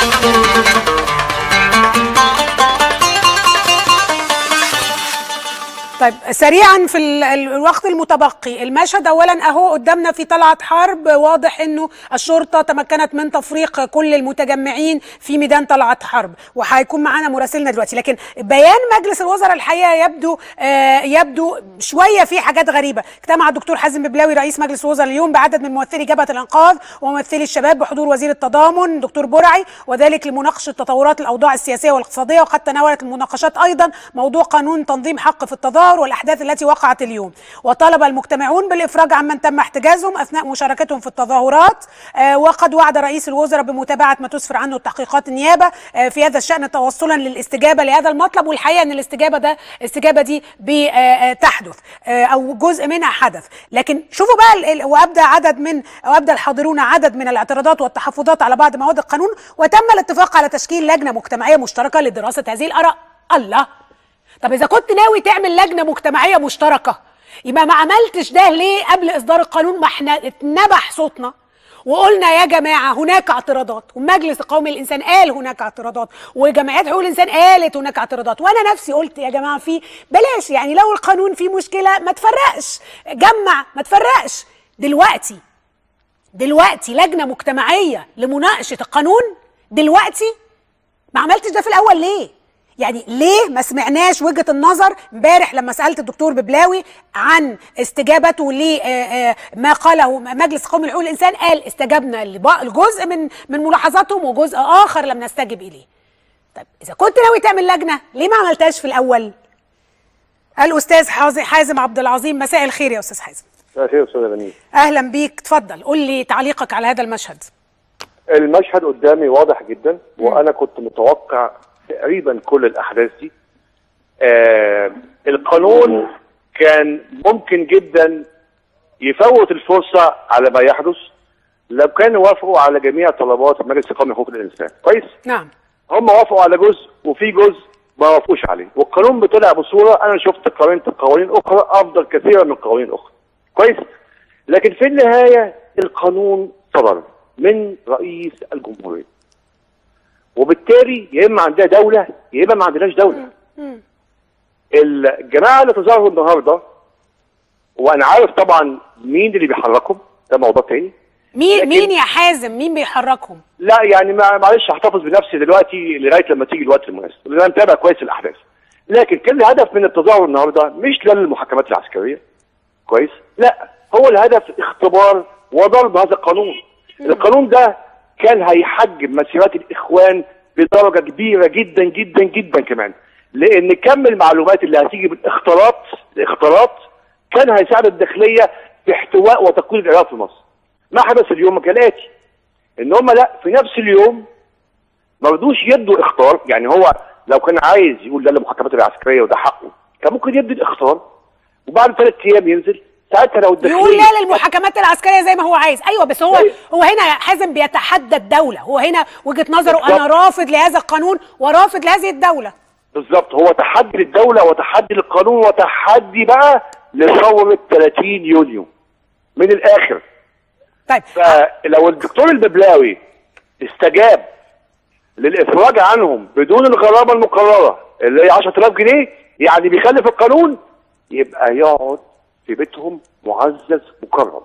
طيب سريعا في ال- ال- الوقت المتبقي المشهد اولا اهو قدامنا في طلعت حرب واضح انه الشرطه تمكنت من تفريق كل المتجمعين في ميدان طلعت حرب وهيكون معانا مراسلنا دلوقتي لكن بيان مجلس الوزراء الحقيقه يبدو آه يبدو شويه في حاجات غريبه اجتمع الدكتور حازم ببلاوي رئيس مجلس الوزراء اليوم بعدد من ممثلي جبهه الانقاذ وممثلي الشباب بحضور وزير التضامن دكتور برعي وذلك لمناقشه تطورات الاوضاع السياسيه والاقتصاديه وقد تناولت المناقشات ايضا موضوع قانون تنظيم حق في التظاهر والاحداث التي وقعت اليوم وطالب المجتمعون بالافراج عمن تم احتجازهم اثناء مشاركتهم في التظاهرات آه وقد وعد رئيس الوزراء بمتابعه ما تسفر عنه تحقيقات النيابه آه في هذا الشان توصلا للاستجابه لهذا المطلب والحقيقه ان الاستجابه ده الاستجابه دي بتحدث آه او جزء منها حدث لكن شوفوا بقى ال- ال- وابدا عدد من او ابدا الحاضرون عدد من الاعتراضات والتحفظات على بعض مواد القانون وتم الاتفاق على تشكيل لجنه مجتمعيه مشتركه لدراسه هذه الاراء الله طب اذا كنت ناوي تعمل لجنه مجتمعيه مشتركه يبقى ما عملتش ده ليه قبل اصدار القانون ما احنا اتنبح صوتنا وقلنا يا جماعه هناك اعتراضات والمجلس القومي للانسان قال هناك اعتراضات وجمعيات حقوق الانسان قالت هناك اعتراضات وانا نفسي قلت يا جماعه في بلاش يعني لو القانون فيه مشكله ما تفرقش جمع ما تفرقش دلوقتي دلوقتي لجنه مجتمعيه لمناقشه القانون دلوقتي ما عملتش ده في الاول ليه يعني ليه ما سمعناش وجهه النظر امبارح لما سالت الدكتور ببلاوي عن استجابته لما قاله مجلس قومي لحقوق الانسان قال استجبنا لجزء من من ملاحظاتهم وجزء اخر لم نستجب اليه طيب اذا كنت ناوي تعمل لجنه ليه ما عملتهاش في الاول الاستاذ حازم حازم عبد العظيم مساء الخير يا استاذ حازم مساء الخير استاذ بنين اهلا بيك اتفضل قول لي تعليقك على هذا المشهد المشهد قدامي واضح جدا وانا كنت متوقع تقريبا كل الاحداث دي آه القانون كان ممكن جدا يفوت الفرصه على ما يحدث لو كانوا وافقوا على جميع طلبات المجلس القومي لحقوق الانسان كويس نعم هم وافقوا على جزء وفي جزء ما وافقوش عليه والقانون بطلع بصوره انا شفت قوانين قوانين اخرى افضل كثيرا من قوانين اخرى كويس لكن في النهايه القانون صدر من رئيس الجمهوريه وبالتالي يا اما عندنا دوله يا اما ما عندناش دوله الجماعه اللي تظاهروا النهارده وانا عارف طبعا مين اللي بيحركهم ده موضوع تاني مين لكن- مين يا حازم مين بيحركهم لا يعني ما- معلش هحتفظ بنفسي دلوقتي لغايه لما تيجي الوقت المناسب لان انا متابع كويس الاحداث لكن كان الهدف من التظاهر النهارده مش للمحاكمات العسكريه كويس لا هو الهدف اختبار وضرب هذا القانون القانون ده كان هيحجم مسيرات الاخوان بدرجه كبيره جدا جدا جدا كمان لان كم المعلومات اللي هتيجي بالاختلاط الاختلاط كان هيساعد الداخليه في احتواء وتقويض العراق في مصر ما حدث اليوم كالاتي ان هم لا في نفس اليوم ما رضوش يدوا اختار يعني هو لو كان عايز يقول لا للمحاكمات العسكريه وده حقه كان ممكن يدي الاختار وبعد ثلاث ايام ينزل ساعتها لو الداخليه يقول لا للمحاكمات العسكريه زي ما هو عايز ايوه بس هو أيوة. هو هنا حازم بيتحدى الدوله هو هنا وجهه نظره انا بالظبط. رافض لهذا القانون ورافض لهذه الدوله بالظبط هو تحدي للدوله وتحدي للقانون وتحدي بقى لثوره 30 يونيو من الاخر طيب فلو الدكتور الببلاوي استجاب للافراج عنهم بدون الغرامه المقرره اللي هي 10000 جنيه يعني بيخالف القانون يبقى يقعد في بيتهم معزز مكرم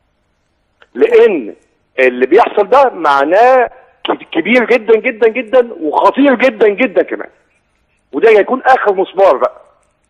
لان اللي بيحصل ده معناه ك- كبير جدا جدا جدا وخطير جدا جدا كمان وده هيكون اخر مسمار بقى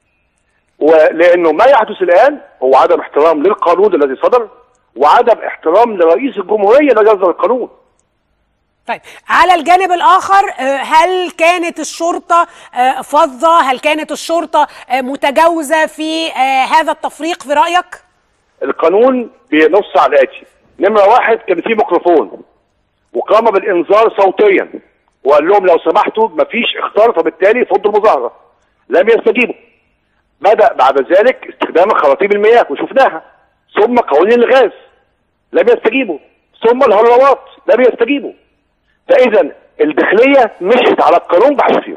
ولانه ما يحدث الان هو عدم احترام للقانون الذي صدر وعدم احترام لرئيس الجمهوريه الذي اصدر القانون طيب على الجانب الاخر آه، هل كانت الشرطه آه، فظه هل كانت الشرطه آه، متجاوزه في آه، هذا التفريق في رايك القانون بينص على الاتي نمره واحد كان في ميكروفون وقام بالانذار صوتيا وقال لهم لو سمحتوا مفيش اختار فبالتالي فضوا المظاهره لم يستجيبوا بدا بعد ذلك استخدام خراطيم المياه وشفناها ثم قوانين الغاز لم يستجيبوا ثم الهروات لم يستجيبوا فاذا الداخليه مشيت على القانون بحذافيره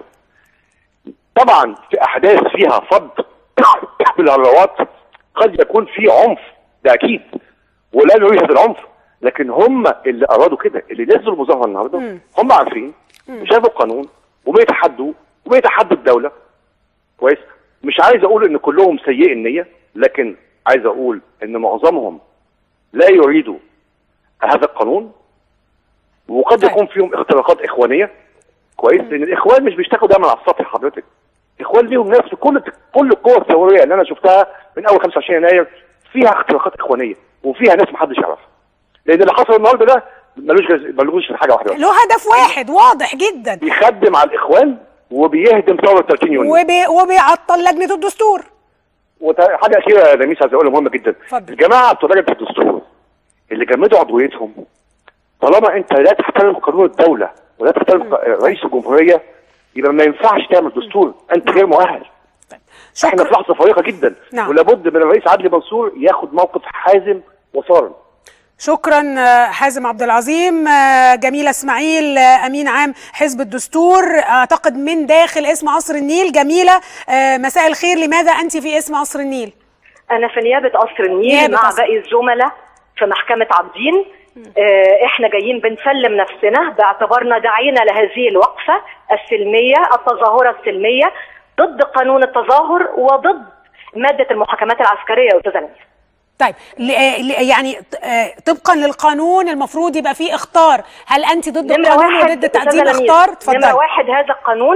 طبعا في احداث فيها فض بالهروات قد يكون في عنف ده اكيد ولا نريد هذا العنف لكن هم اللي ارادوا كده اللي نزلوا المظاهره النهارده مم. هم عارفين وشافوا القانون وبيتحدوا وبيتحدوا الدوله كويس مش عايز اقول ان كلهم سيئي النيه لكن عايز اقول ان معظمهم لا يريدوا هذا القانون وقد طيب. يكون فيهم اختراقات اخوانيه كويس لان الاخوان مش بيشتغلوا دايما على السطح حضرتك الاخوان ليهم ناس في كل كل القوى الثوريه اللي انا شفتها من اول 25 يناير فيها اختراقات اخوانيه وفيها ناس محدش يعرفها لان اللي حصل النهارده ده ملوش جز- ملوش في حاجه واحده بس. له هدف واحد واضح جدا بيخدم على الاخوان وبيهدم ثوره 30 يونيو وبي وبيعطل لجنه الدستور وحاجه اخيره يا لميس عايز اقولها مهمه جدا اتفضل. الجماعه بتوع لجنه الدستور اللي جمدوا عضويتهم طالما انت لا تحترم قانون الدوله ولا تحترم ق- رئيس الجمهوريه يبقى ما ينفعش تعمل دستور انت غير مؤهل احنا في شكرا لحظه فارقه جدا نعم. ولابد من الرئيس عدلي منصور ياخد موقف حازم وصارم شكرا آه، حازم عبد العظيم آه، جميله اسماعيل آه، امين عام حزب الدستور اعتقد من داخل اسم قصر النيل جميله آه، مساء الخير لماذا انت في اسم قصر النيل أنا في نيابة قصر النيل نيابة مع قصر. باقي الزملاء في محكمة عابدين آه، احنا جايين بنسلم نفسنا باعتبارنا دعينا لهذه الوقفة السلمية التظاهرة السلمية ضد قانون التظاهر وضد مادة المحاكمات العسكرية يا أستاذة نيس. طيب ل- آه، ل- يعني آه، طبقا للقانون المفروض يبقى فيه اختار هل انت ضد نمرة القانون واحد وضد أستاذة تقديم لميس، اختار نمرة اتفضل واحد هذا القانون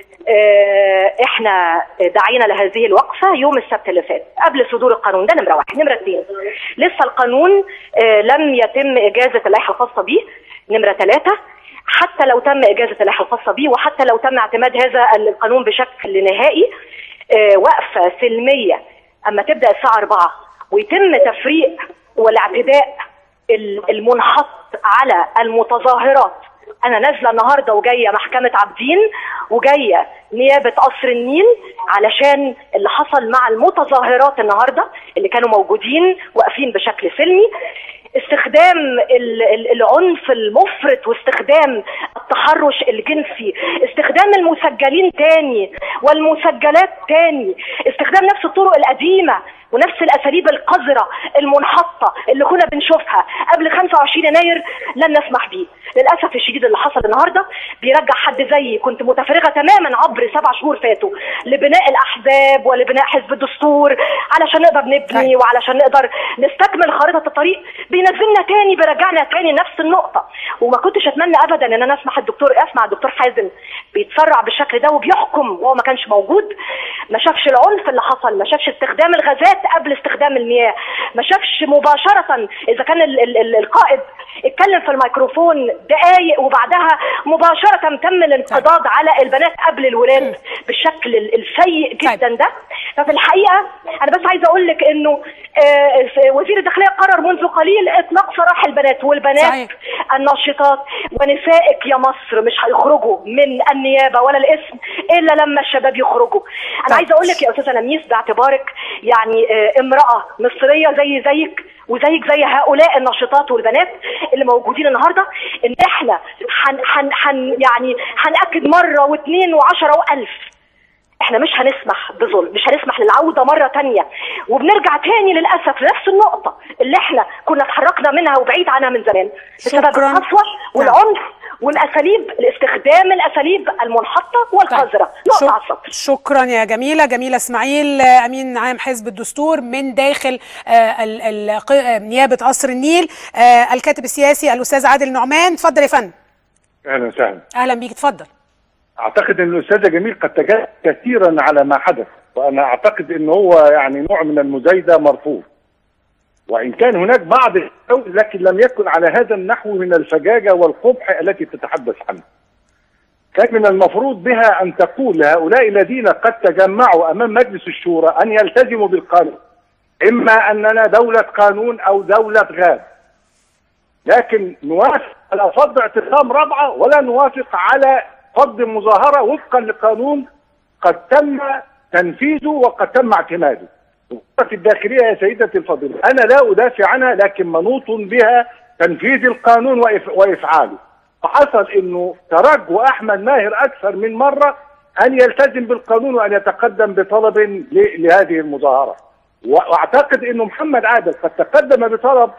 آه، احنا دعينا لهذه الوقفة يوم السبت اللي فات قبل صدور القانون ده نمرة واحد نمرة اثنين لسه القانون آه، لم يتم إجازة اللائحة الخاصة به نمرة ثلاثة حتى لو تم إجازة اللائحة الخاصة به وحتى لو تم اعتماد هذا القانون بشكل نهائي آه، وقفة سلمية أما تبدأ الساعة 4 ويتم تفريق والاعتداء ال- المنحط على المتظاهرات انا نازله النهارده وجايه محكمه عابدين وجايه نيابه قصر النيل علشان اللي حصل مع المتظاهرات النهارده اللي كانوا موجودين واقفين بشكل سلمي استخدام ال- ال- العنف المفرط واستخدام التحرش الجنسي استخدام المسجلين تاني والمسجلات تاني استخدام نفس الطرق القديمة ونفس الأساليب القذرة المنحطة اللي كنا بنشوفها قبل 25 يناير لن نسمح بيه للأسف الشديد اللي حصل النهاردة بيرجع حد زيي كنت متفرغة تماما عبر سبع شهور فاتوا لبناء الأحزاب ولبناء حزب الدستور علشان نقدر نبني طيب. وعلشان نقدر نستكمل خريطة الطريق بينزلنا تاني بيرجعنا تاني نفس النقطة وما كنتش اتمنى ابدا ان انا اسمع الدكتور اسمع الدكتور حازم بيتسرع بالشكل ده وبيحكم وهو ما كانش موجود ما شافش العنف اللي حصل ما شافش استخدام الغازات قبل استخدام المياه ما شافش مباشرة اذا كان ال ال ال القائد اتكلم في الميكروفون دقايق وبعدها مباشرة تم الانقضاض على البنات قبل الولاد بالشكل ال- السيء جدا ده ففي الحقيقة انا بس عايزة اقول لك انه آه، وزير الداخلية قرر منذ قليل اطلاق سراح البنات والبنات صحيح. الناشطات ونسائك يا مصر مش هيخرجوا من النيابه ولا الاسم الا لما الشباب يخرجوا انا طيب. عايزه اقول لك يا استاذه لميس باعتبارك يعني آه، امراه مصريه زي زيك وزيك زي هؤلاء الناشطات والبنات اللي موجودين النهارده ان احنا حن حن حن يعني هنأكد مره واثنين وعشرة والف احنا مش هنسمح بظلم مش هنسمح للعودة مرة تانية وبنرجع تاني للأسف لنفس النقطة اللي احنا كنا اتحركنا منها وبعيد عنها من زمان بسبب شكراً. القسوة والعنف والأساليب الاستخدام الأساليب المنحطة والقذرة نقطة على شك- السطر شكرا يا جميله جميله اسماعيل آه، امين عام حزب الدستور من داخل آه، ال- ال- ق- آه، نيابه قصر النيل آه، الكاتب السياسي الاستاذ عادل نعمان اتفضل يا فندم اهلا وسهلا اهلا بيك اتفضل اعتقد ان الاستاذه جميل قد تجاهل كثيرا على ما حدث وانا اعتقد ان هو يعني نوع من المزايده مرفوض وان كان هناك بعض التوز لكن لم يكن على هذا النحو من الفجاجه والقبح التي تتحدث عنه كان من المفروض بها ان تقول لهؤلاء الذين قد تجمعوا امام مجلس الشورى ان يلتزموا بالقانون اما اننا دوله قانون او دوله غاب لكن نوافق على فض اعتصام رابعه ولا نوافق على فض مظاهره وفقا لقانون قد تم تنفيذه وقد تم اعتماده. وزاره الداخليه يا سيدتي الفاضله انا لا ادافع عنها لكن منوط بها تنفيذ القانون وإف وافعاله. فحصل انه ترجوا احمد ماهر اكثر من مره ان يلتزم بالقانون وان يتقدم بطلب ل- لهذه المظاهره. واعتقد انه محمد عادل قد تقدم بطلب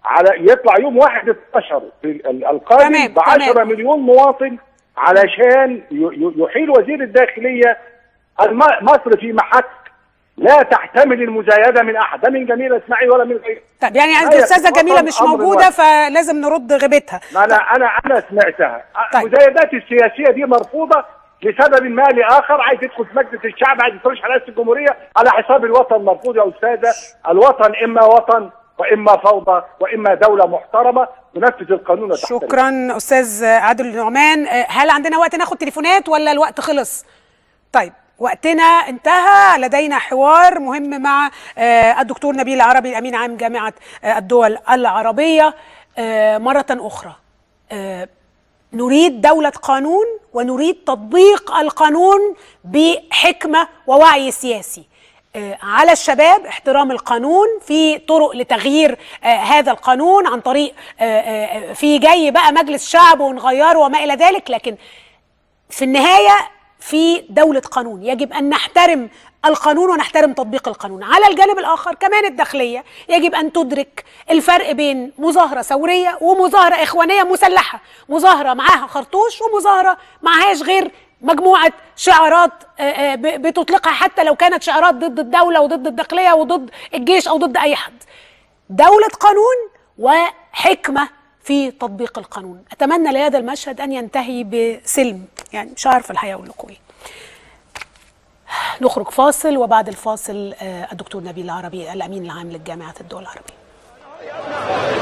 على يطلع يوم 1 12 في ال- القادم تمام، ب 10 تمام. مليون مواطن علشان ي- ي- يحيل وزير الداخليه الم- مصر في محك لا تحتمل المزايده من احد لا من جميله اسماعيل ولا من غيره طب يعني لا، الاستاذه يا جميله مش أمر موجوده واحد. فلازم نرد غيبتها ما انا انا انا سمعتها طيب. المزايدات السياسيه دي مرفوضه لسبب ما لاخر عايز يدخل في مجلس الشعب عايز يترشح رئاسه الجمهوريه على حساب الوطن مرفوض يا استاذه الوطن اما وطن واما فوضى واما دوله محترمه تنفذ القانون وتحترم شكرا استاذ عادل نعمان آه، هل عندنا وقت ناخد تليفونات ولا الوقت خلص طيب وقتنا انتهى لدينا حوار مهم مع آه، الدكتور نبيل عربي امين عام جامعه آه، الدول العربيه آه، مره اخرى آه، نريد دولة قانون ونريد تطبيق القانون بحكمة ووعي سياسي آه، على الشباب احترام القانون في طرق لتغيير آه، هذا القانون عن طريق آه، آه، في جاي بقى مجلس شعب ونغيره وما إلى ذلك لكن في النهاية في دولة قانون يجب أن نحترم القانون ونحترم تطبيق القانون على الجانب الآخر كمان الداخلية يجب أن تدرك الفرق بين مظاهرة ثورية ومظاهرة إخوانية مسلحة مظاهرة معاها خرطوش ومظاهرة معهاش غير مجموعة شعارات آه، آه، ب- بتطلقها حتى لو كانت شعارات ضد الدولة وضد الداخلية وضد الجيش أو ضد أي حد دولة قانون وحكمة في تطبيق القانون أتمنى لهذا المشهد أن ينتهي بسلم يعني مش عارفة الحقيقة أقول لكم إيه نخرج فاصل وبعد الفاصل آه، الدكتور نبيل العربي الأمين العام للجامعة الدول العربية